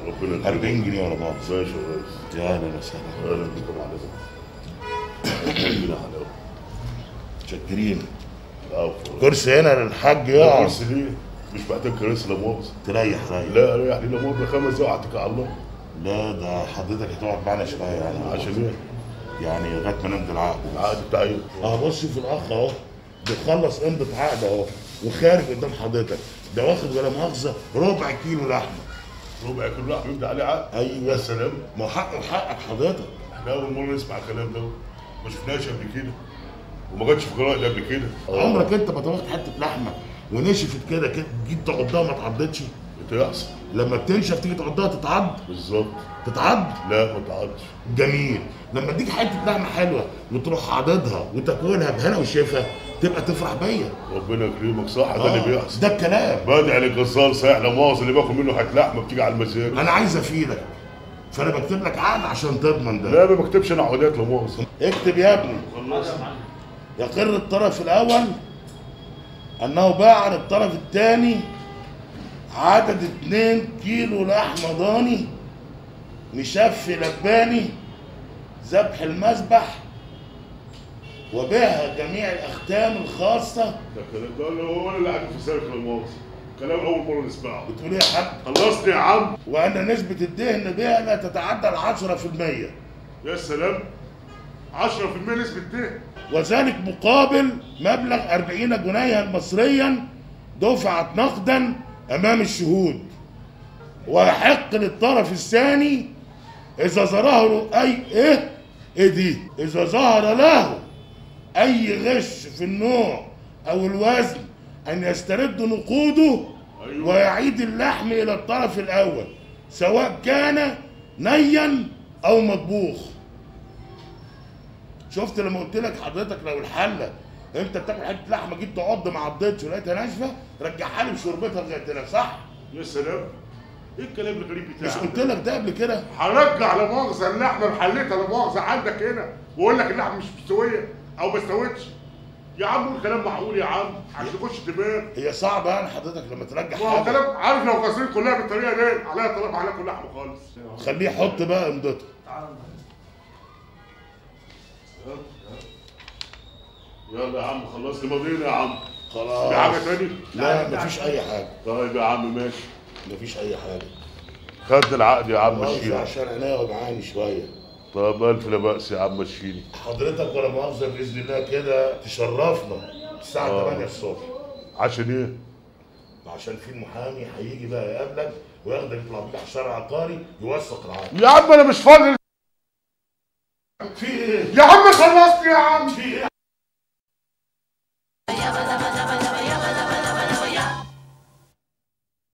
ربنا يكرمك 40 جنيه ولا مؤاخذه ماشي يا ريس يا اهلا وسهلا اهلا بكم على ربنا حلاوه متشكرين العفو كرسي هنا للحاج يا يقعد كرسي ليه؟ مش محتاج كرسي لا مؤاخذه تريح ريح لا ريح لي لا مؤاخذه خمس دقايق اتكل على الله لا ده حضرتك هتقعد معانا شويه يعني عشان ايه؟ يعني لغايه ما نمضي العقد العقد بتاعي اه بص في الاخ اهو بيخلص امضة عقد اهو وخارج قدام حضرتك ده واخد ولا مؤاخذه ربع كيلو لحمه ربع كيلو لحم يبدا عليه عقد ايوه يا سلام ما هو حقه حقك حضرتك احنا اول مره نسمع الكلام ده ما شفناش قبل كده وما جاتش في جرائد قبل كده عمرك انت ما طبخت حته لحمه ونشفت كده كده جيت تعضها ما اتعضتش بتحصل لما بتنشف تيجي تعضها تتعض بالظبط تتعض لا ما تعضش جميل لما اديك حته لحمه حلوه وتروح عضدها وتاكلها بهنا وشفا تبقى تفرح بيا ربنا يكرمك صح ده آه، اللي بيحصل ده الكلام بدعي للجزار صحيح لا مؤاخذه اللي باكل منه حته لحمه بتيجي على المزاج انا عايز افيدك فانا بكتب لك عقد عشان تضمن ده لا ما بكتبش انا عقودات لا مؤاخذه اكتب يا ابني يقر الطرف الاول انه باع للطرف الثاني عدد 2 كيلو لحمه ضاني مشفي لباني ذبح المذبح وبها جميع الاختام الخاصه ده كلام ده اللي هو اللي قاعد في سيرك لا مؤاخذه كلام اول مره نسمعه بتقول ايه يا حاج خلصني يا عم وان نسبه الدهن بها لا تتعدى ال 10% يا سلام 10% نسبه ده وذلك مقابل مبلغ 40 جنيها مصريا دفعت نقدا امام الشهود ويحق للطرف الثاني اذا ظهر له اي ايه ايه دي اذا ظهر له اي غش في النوع او الوزن ان يسترد نقوده أيوة. ويعيد اللحم الى الطرف الاول سواء كان نيا او مطبوخ شفت لما قلت لك حضرتك لو الحله انت بتاكل حته لحمه جيت تعض ما عضتش ولقيتها ناشفه رجعها لي بشوربتها لغايه هنا صح؟ يا سلام ايه الكلام الغريب مش بتاعك قلت لك ده قبل كده؟ هرجع لا مؤاخذه اللحمه محلتها لا مؤاخذه عندك هنا واقول لك اللحمه مش مستويه او ما استوتش يا عم قول كلام معقول يا عم عشان تخش دماغ هي صعبه يعني حضرتك لما ترجع ما هو حاجه كلام عارف لو كسرين كلها بالطريقه دي عليها طلب عليها كل لحمه خالص خليه يحط بقى امضته يلا يا عم خلصني ماضينا يا عم خلاص في حاجه تاني؟ لا مفيش اي حاجه طيب يا عم ماشي مفيش اي حاجه خد العقد يا عم مؤاخذة مشينا عشان عينيا وجعاني شويه طب الف لا باس يا عم مشيني حضرتك ولا مؤاخذه باذن الله كده تشرفنا الساعه آه. 8 الصبح عشان ايه؟ عشان في محامي هيجي بقى يقابلك وياخدك يطلع بيك على الشارع العقاري يوثق العقد يا عم انا مش فاضي في ايه؟ يا عم خلصني يا